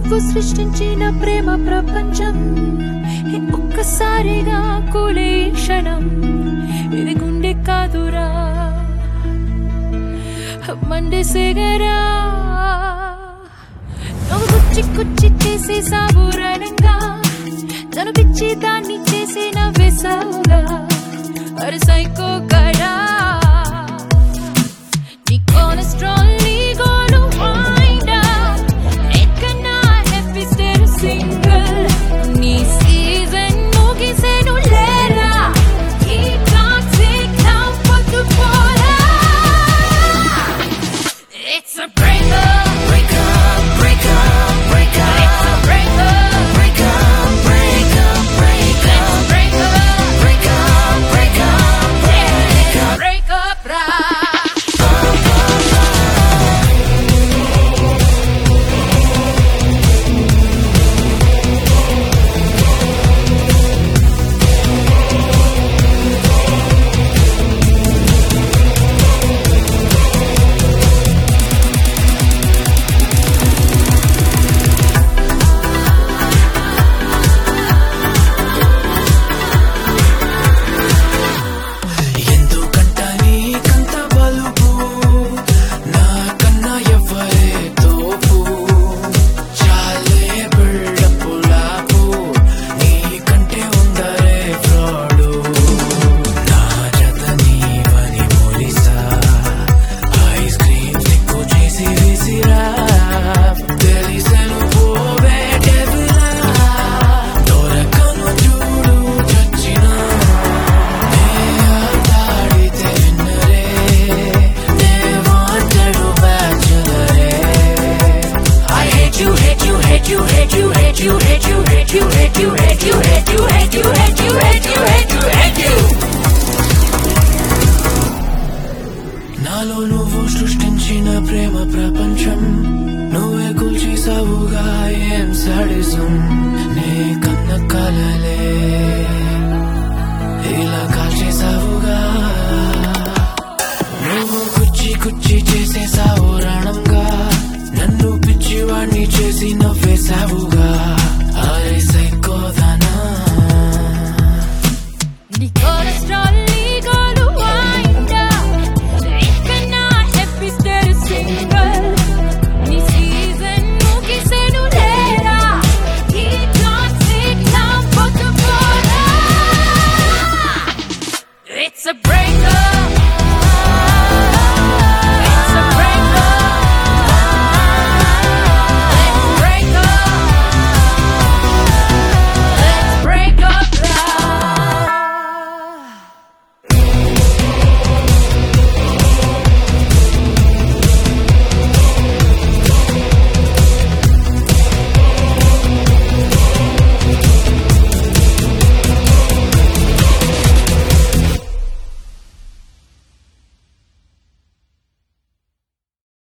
నువ్వు సృష్టించిన ప్రేమ ప్రపంచం ఈ ఒక్కసారిగా కూలే ఈ క్షణం ఇది గుండె కాదురా మండే సెగరా నువ్వు కుచ్చి కుచ్చి చేసే సాబురణంగా తను పిచ్చి దాన్ని చేసి నవ్వేసావుగా అరే సైకో గడా నీ కొలెస్ట్రాల్ నీ గోలు వైండా ఎక్కన్నా ఎపిస్టర్ సింగిల్ నీ సీజన్ ముగిసేను లేరా ఈ టాక్సిక్ లవ్ పొద్దు పోరా It's a breakup Breakup, breakup, breakup, It's a breakup breakup, breakup, breakup, Let's break up breakup, breakup, Yeah, break up ra ఎందుకంట నీకంత బలుపు నాకన్నా ఎవ్వరే తోపు చాలే బిళ్ళపులాపు నీకంటే ఉందరే ఫ్రాడు నా జత నీవని మొలిసా ఐస్ క్రీమ్ సిక్కు చేసి విసిరా తెలిసెను పోవే డెవిలా దొరకను చూడు చచ్చినా ఆటాడితే విన్నరే నే వాంటెడు బ్యాచులరే I hate you, hate you, hate you, hate you, hate you, hate you, hate you, hate you, hate you, hate you, hate you, hate you, hate you, hate you, hate you. నాలో నువ్వు సృష్టించిన ప్రేమ ప్రపంచం నువ్వే కూల్చేసావుగా ఏం sadism నే కన్న కలలే ఇలా కాల్చేసావుగా నువ్వు కుచ్చి కుచ్చి చేసేసావు రాణంగా నన్ను పిచ్చివాణ్ణి చేసి నవ్వేసావుగా అరే సైకోదానా నీ కొలెస్ట్రాల్ నీ గోలు వైండా ఎక్కన్నా ఎపిస్టర్ సింగిల్ నీ సీజన్ ముగిసేను లేరా ఈ టాక్సిక్ లవ్ పొద్దు పోరా It's a breakup